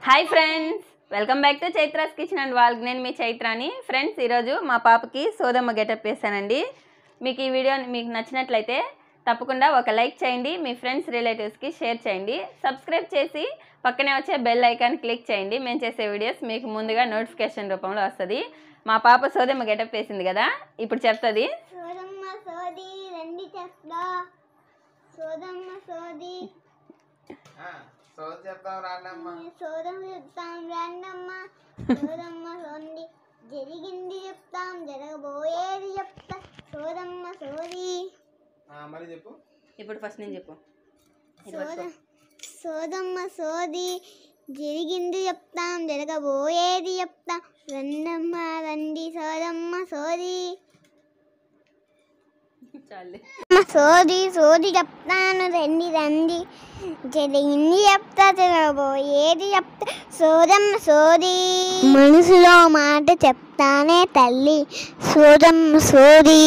hi friends welcome back to Chaitra's kitchen and vlog నేను మీ చైత్రాని friends ఈరోజు మా పాపకి సోదమ్మ గెటప్ వేసానండి మీకు ఈ వీడియో మీకు నచ్చినట్లయితే తప్పకుండా ఒక లైక్ చేయండి మీ ఫ్రెండ్స్ రిలేటివ్స్కి షేర్ చేయండి సబ్స్క్రైబ్ చేసి పక్కనే వచ్చే బెల్ ఐకాన్ క్లిక్ చేయండి మేము చేసే వీడియోస్ మీకు ముందుగా నోటిఫికేషన్ రూపంలో వస్తుంది మా పాప సోదమ్మ గెటప్ వేసింది కదా ఇప్పుడు చెప్తుంది సోదమ్మ సోది రండి చెప్తా సోదమ్మ సోది సోది చెప్తాం రాండమ్మా సోదమ్మ చెప్తాం రండమ్మ సోదమ్మ సోండి జరిగింది చెప్తాం జరగబోయేది చెప్తా సోదమ్మ సోది ఆ, మరి చెప్పు ఇప్పుడు ఫస్ట్ నేను చెప్పు సోద సోదమ్మ సోది జరిగింది చెప్తాం జరగబోయేది చెప్తాం రండమ్మ రండి సోదమ్మ సోది చాలే అమ్మ సోది సోది చెప్తాను రండి రండి జరిగింది చెప్తా జరగబోయేది చెప్తా సోదమ్మ సోది మనసులో మాట చెప్తానే తల్లి సోదమ్మ సోది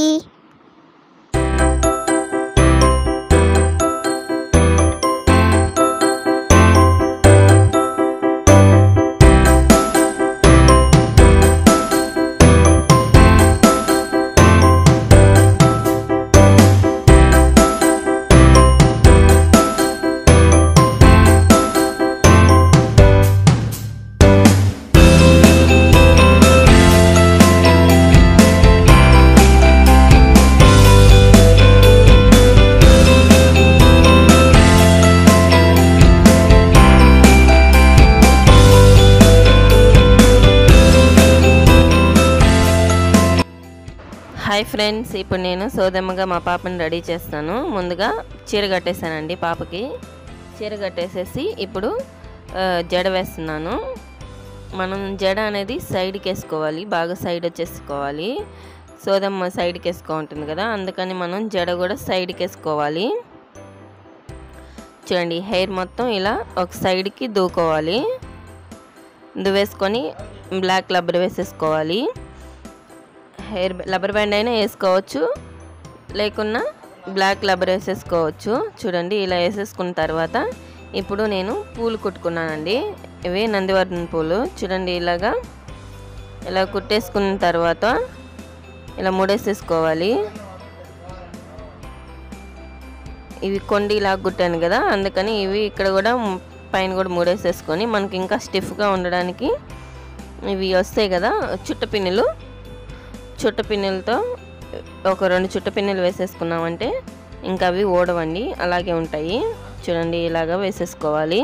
హాయ్ ఫ్రెండ్స్ ఇప్పుడు నేను సోదమ్మగా మా పాపని రెడీ చేస్తాను ముందుగా చీర కట్టేసానండి పాపకి చీర కట్టేసేసి ఇప్పుడు ఆ, జడ వేస్తున్నాను మనం జడ అనేది సైడ్కి వేసుకోవాలి బాగా సైడ్ వచ్చేసుకోవాలి సోదమ్మ సైడ్కి వేసుకో ఉంటుంది కదా అందుకని మనం జడ కూడా సైడ్కి వేసుకోవాలి చూడండి హెయిర్ మొత్తం ఇలా ఒక సైడ్కి దూకోవాలి దువ్వేసుకొని బ్లాక్ రబ్బర్ వేసేసుకోవాలి హెయిర్ రబ్బర్ బ్యాండ్ అయినా వేసుకోవచ్చు లేకున్నా బ్లాక్ రబ్బర్ వేసేసుకోవచ్చు చూడండి ఇలా వేసేసుకున్న తర్వాత ఇప్పుడు నేను పూలు కుట్టుకున్నానండి ఇవి నందివర్ధన పూలు చూడండి ఇలాగా ఇలా కుట్టేసుకున్న తర్వాత ఇలా ముడేసేసుకోవాలి ఇవి కొండి ఇలా కుట్టాను కదా అందుకని ఇవి ఇక్కడ కూడా మ్- పైన కూడా ముడేసేసుకొని మనకి ఇంకా స్టిఫ్గా ఉండడానికి ఇవి వస్తాయి కదా చుట్ట పిన్నులు చుట్ట పిన్నులతో ఒక రెండు చుట్ట పిన్నులు వేసేసుకున్నామంటే ఇంకా అవి ఓడవండి అలాగే ఉంటాయి చూడండి ఇలాగా వేసేసుకోవాలి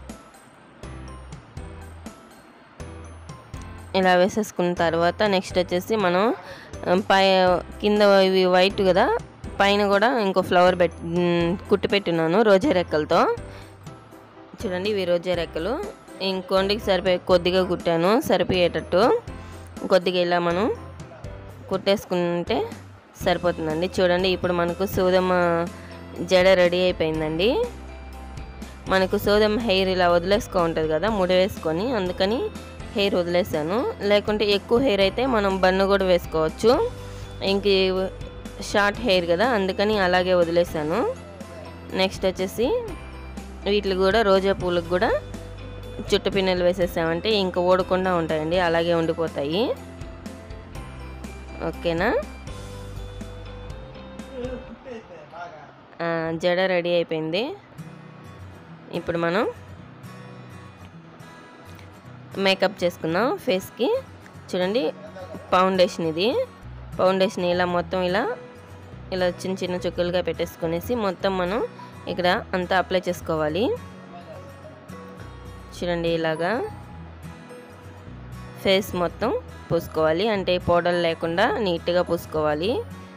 ఇలా వేసేసుకున్న తర్వాత నెక్స్ట్ వచ్చేసి మనం ఆ, పై కింద ఇవి వైట్ కదా పైన కూడా ఇంకో ఫ్లవర్ పెట్ మ్, కుట్టి పెట్టున్నాను రోజా రెక్కలతో చూడండి ఇవి రోజా రెక్కలు ఇంకొండికి సరిపోయే కొద్దిగా కుట్టాను సరిపోయేటట్టు కొద్దిగా ఇలా మనం కుట్టేసుకుంటే సరిపోతుందండి చూడండి ఇప్పుడు మనకు సూదమ్మ జడ రెడీ అయిపోయిందండి మనకు సోదమ్మ హెయిర్ ఇలా వదిలేసుకో ఉంటుంది కదా ముడి వేసుకొని అందుకని హెయిర్ వదిలేసాను లేకుంటే ఎక్కువ హెయిర్ అయితే మనం బన్ను కూడా వేసుకోవచ్చు ఇంక షార్ట్ హెయిర్ కదా అందుకని అలాగే వదిలేసాను నెక్స్ట్ వచ్చేసి వీటికి కూడా రోజా పూలకు కూడా చుట్టు పిన్నెలు వేసేసామంటే ఇంకా ఓడకుండా ఉంటాయండి అలాగే ఉండిపోతాయి ఓకేనా ఆ, జడ రెడీ అయిపోయింది ఇప్పుడు మనం మేకప్ చేసుకుందాం ఫేస్కి చూడండి ఫౌండేషన్ ఇది ఫౌండేషన్ ఇలా మొత్తం ఇలా ఇలా చిన్న చిన్న చుక్కలుగా పెట్టేసుకునేసి మొత్తం మనం ఇక్కడ అంతా అప్లై చేసుకోవాలి చూడండి ఇలాగా ఫేస్ మొత్తం పూసుకోవాలి అంటే పౌడర్ లేకుండా నీట్గా పూసుకోవాలి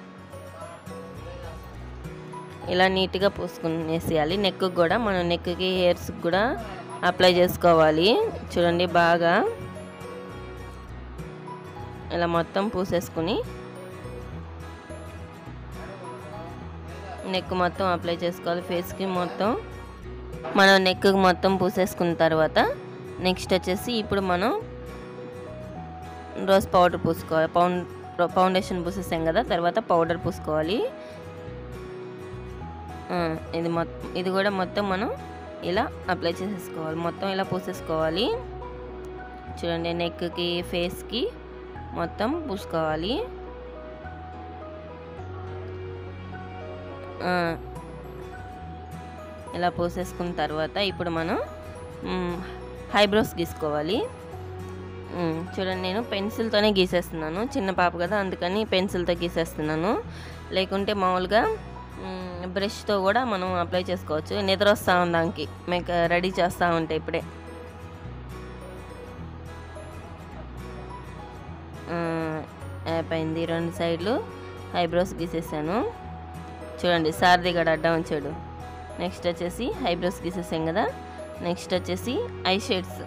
ఇలా నీట్గా పూసుకునేసేయాలి నెక్ కూడా మనం నెక్కి హెయిర్స్ కూడా అప్లై చేసుకోవాలి చూడండి బాగా ఇలా మొత్తం పూసేసుకుని నెక్ మొత్తం అప్లై చేసుకోవాలి ఫేస్కి మొత్తం మనం నెక్ మొత్తం పూసేసుకున్న తర్వాత నెక్స్ట్ వచ్చేసి ఇప్పుడు మనం రోజ్ పౌడర్ పూసుకోవాలి పౌండ్ ఫౌండేషన్ పూసేసాం కదా తర్వాత పౌడర్ పూసుకోవాలి ఆ, ఇది మొత్తం ఇది కూడా మొత్తం మనం ఇలా అప్లై చేసేసుకోవాలి మొత్తం ఇలా పూసేసుకోవాలి చూడండి నెక్కి ఫేస్కి మొత్తం పూసుకోవాలి ఆ, ఇలా పూసేసుకున్న తర్వాత ఇప్పుడు మనం హైబ్రోస్ గీసుకోవాలి మ్, చూడండి నేను పెన్సిల్తోనే గీసేస్తున్నాను చిన్న పాప కదా అందుకని పెన్సిల్తో గీసేస్తున్నాను లేకుంటే మామూలుగా మ్, బ్రష్తో కూడా మనం అప్లై చేసుకోవచ్చు నిద్ర వస్తూ ఉంది దానికి మేక రెడీ చేస్తూ ఉంటే ఇప్పుడే ఆ, అయిపోయింది రెండు సైడ్లు ఐబ్రోస్ గీసేసాను చూడండి సారథి గడ అడ్డం ఉంచాడు నెక్స్ట్ వచ్చేసి ఐబ్రోస్ గీసేసాం కదా నెక్స్ట్ వచ్చేసి ఐ షేడ్స్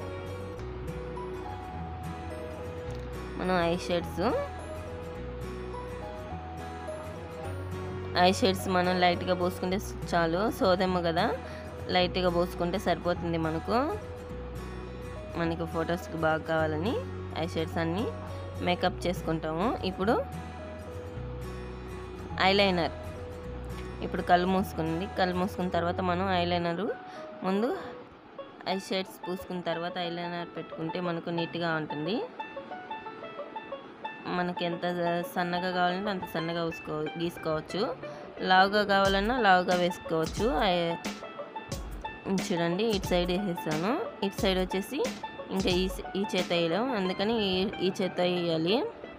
మనం ఐ షేడ్స్ ఐ షేడ్స్ మనం లైట్గా పోసుకుంటే చాలు సోదేమో కదా లైట్గా పోసుకుంటే సరిపోతుంది మనకు మనకి ఫొటోస్కి బాగా కావాలని ఐ షేడ్స్ అన్నీ మేకప్ చేసుకుంటాము ఇప్పుడు ఐలైనర్ ఇప్పుడు కళ్ళు మూసుకుంది కళ్ళు మూసుకున్న తర్వాత మనం ఐలైనర్ ముందు ఐ షేడ్స్ పూసుకున్న తర్వాత ఐలైనర్ పెట్టుకుంటే మనకు నీట్గా ఉంటుంది మనకి ఎంత సన్నగా కావాలంటే అంత సన్నగా వేసుకో గీసుకోవచ్చు లావుగా కావాలన్నా లావుగా వేసుకోవచ్చు ఐ- చూడండి ఇటు సైడ్ వేసేసాను ఇటు సైడ్ వచ్చేసి ఇంకా ఈ స- ఈ చేత వేయలేం అందుకని ఈ ఈ చేత వేయాలి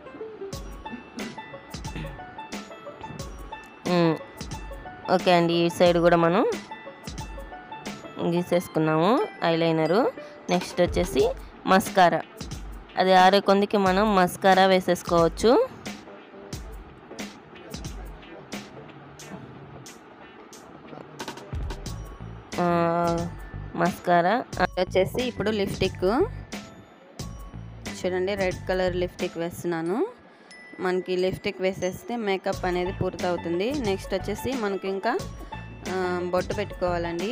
ఉమ్, ఓకే అండి ఈ సైడ్ కూడా మనం గీసేసుకున్నాము ఐలైనరు నెక్స్ట్ వచ్చేసి మస్కారా అది ఆరే కొందికి మనం మస్కారా వేసేసుకోవచ్చు ఆ, మస్కారా వచ్చేసి ఇప్పుడు లిప్స్టిక్ చూడండి రెడ్ కలర్ లిప్స్టిక్ వేస్తున్నాను మనకి లిప్స్టిక్ వేసేస్తే మేకప్ అనేది పూర్తవుతుంది నెక్స్ట్ వచ్చేసి మనకి ఇంకా ఆ, బొట్టు పెట్టుకోవాలండి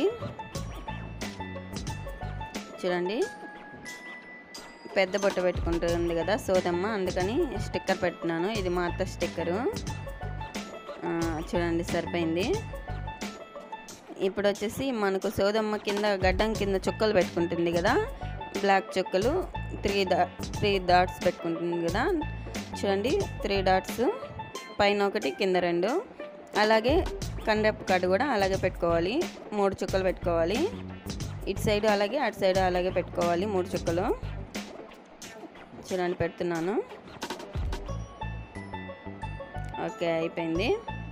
చూడండి పెద్ద బొట్టు పెట్టుకుంటుంది కదా సోదమ్మ అందుకని స్టిక్కర్ పెడుతున్నాను ఇది మా అత్త స్టిక్కరు ఆ, చూడండి సరిపోయింది ఇప్పుడు వచ్చేసి మనకు సోదమ్మ కింద గడ్డం కింద చుక్కలు పెట్టుకుంటుంది కదా బ్లాక్ చుక్కలు త్రీ డా త్రీ డాట్స్ పెట్టుకుంటుంది కదా చూడండి త్రీ డాట్స్ పైన ఒకటి కింద రెండు అలాగే కండెప్ కార్డు కూడా అలాగే పెట్టుకోవాలి మూడు చుక్కలు పెట్టుకోవాలి ఇటు సైడ్ అలాగే అటు సైడ్ అలాగే పెట్టుకోవాలి మూడు చుక్కలు చూడండి పెడుతున్నాను ఓకే అయిపోయింది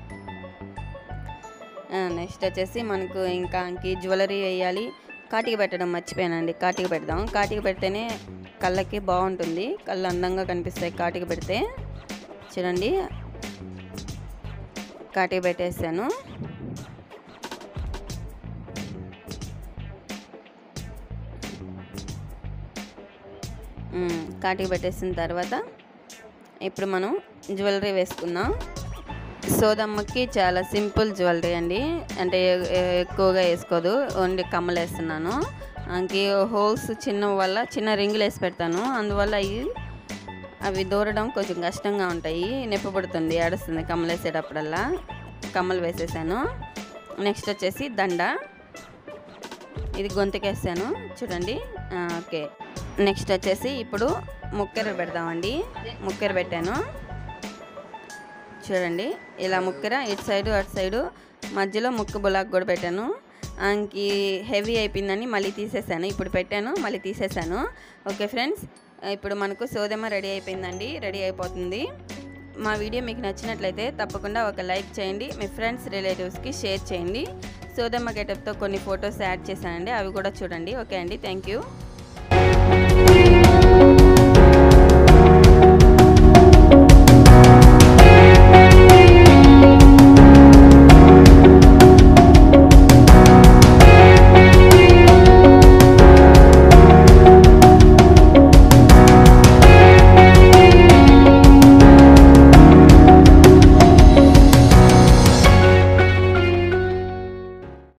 నెక్స్ట్ వచ్చేసి మనకు ఇంకా ఇంక జ్యువెలరీ వేయాలి కాటికి పెట్టడం మర్చిపోయానండి కాటికి పెడదాం కాటికి పెడితేనే కళ్ళకి బాగుంటుంది కళ్ళు అందంగా కనిపిస్తాయి కాటికి పెడితే చూడండి కాటికి పెట్టేసాను మ్మ్, కాటికి పెట్టేసిన తర్వాత ఇప్పుడు మనం జ్యువెలరీ వేసుకుందాం సోదమ్మకి చాలా సింపుల్ జ్యువెలరీ అండి అంటే ఎ- ఎ- ఎక్కువగా వేసుకోదు ఓన్లీ కమ్మలు వేస్తున్నాను దానికి హోల్స్ చిన్న వల్ల చిన్న రింగులు వేసి పెడతాను అందువల్ల అవి అవి దూరడం కొంచెం కష్టంగా ఉంటాయి నొప్పి పడుతుంది ఏడుస్తుంది కమ్మలు వేసేటప్పుడల్లా కమ్మలు వేసేసాను నెక్స్ట్ వచ్చేసి దండ ఇది గొంతుకేసాను చూడండి ఆ, ఓకే నెక్స్ట్ వచ్చేసి ఇప్పుడు ముక్కెర పెడదామండి ముక్కెర పెట్టాను చూడండి ఇలా ముక్కెర ఇటు సైడు అటు సైడు మధ్యలో ముక్కు బులాక్ కూడా పెట్టాను ఆమెకి హెవీ అయిపోయిందని మళ్ళీ తీసేసాను ఇప్పుడు పెట్టాను మళ్ళీ తీసేసాను ఓకే ఫ్రెండ్స్ ఇప్పుడు మనకు సోదెమ్మ రెడీ అయిపోయిందండి రెడీ అయిపోతుంది మా వీడియో మీకు నచ్చినట్లయితే తప్పకుండా ఒక లైక్ చేయండి మీ ఫ్రెండ్స్ రిలేటివ్స్కి షేర్ చేయండి సోదమ్మ గెటప్తో కొన్ని ఫొటోస్ యాడ్ చేశానండి అవి కూడా చూడండి ఓకే అండి థ్యాంక్ యూ